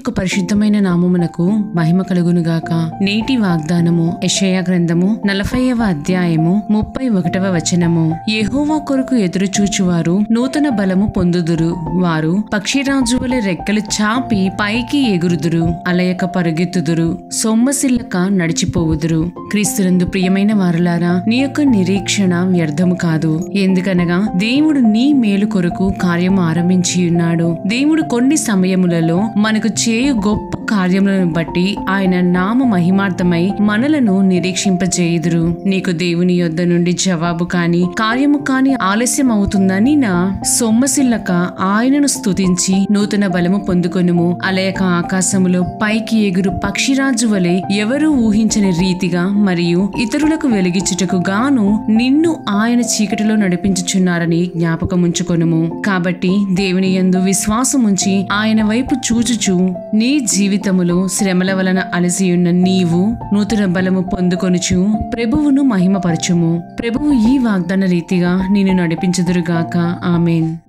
యొక్క పరిశుద్ధమైన నామమునకు మహిమ కలుగునుగాక నేటి వాగ్దానము యెషయా గ్రంథము నలభైవ అధ్యాయము ముప్పై ఒకటవ వచనము యెహోవా కొరకు ఎదురు చూచువారు నూతన బలము పొందుదురు వారు పక్షిరాజు వలె రెక్కలు చాపి పైకి ఎగురుదురు అలయక పరుగెత్తుదురు సొమ్మసిల్లక నడిచిపోవుదురు క్రీస్తునందు ప్రియమైన వారలారా నీ యొక్క నిరీక్షణ వ్యర్థము కాదు ఎందుకనగా దేవుడు నీ మేలు కొరకు కార్యము ఆరంభించి ఉన్నాడు దేవుడు కొన్ని సమయములలో మనకు చేయు గొప్ప కార్యములను బట్టి ఆయన నామ మహిమార్థమై మనలను నిరీక్షింపజేయుదురు నీకు దేవుని యొద్ద నుండి జవాబు కాని కార్యము కాని ఆలస్యం అవుతుందని నా సొమ్మసిల్లక ఆయనను స్తుతించి నూతన బలము పొందుకొనుము అలయక ఆకాశములో పైకి ఎగురు పక్షిరాజు వలె ఎవరూ ఊహించని రీతిగా మరియు ఇతరులకు వెలిగించుటకు గాను నిన్ను ఆయన చీకటిలో నడిపించుచున్నారని జ్ఞాపకముంచుకొనుము కాబట్టి దేవుని యందు విశ్వాసముంచి ఆయన వైపు చూచుచు నీ జీవితములో శ్రమల వలన అలసియున్న నీవు నూతన బలము పొందుకొనుచు ప్రభువును మహిమపరచుము ప్రభువు ఈ వాగ్దాన రీతిగా నిన్ను నడిపించుదురుగాక ఆమెన్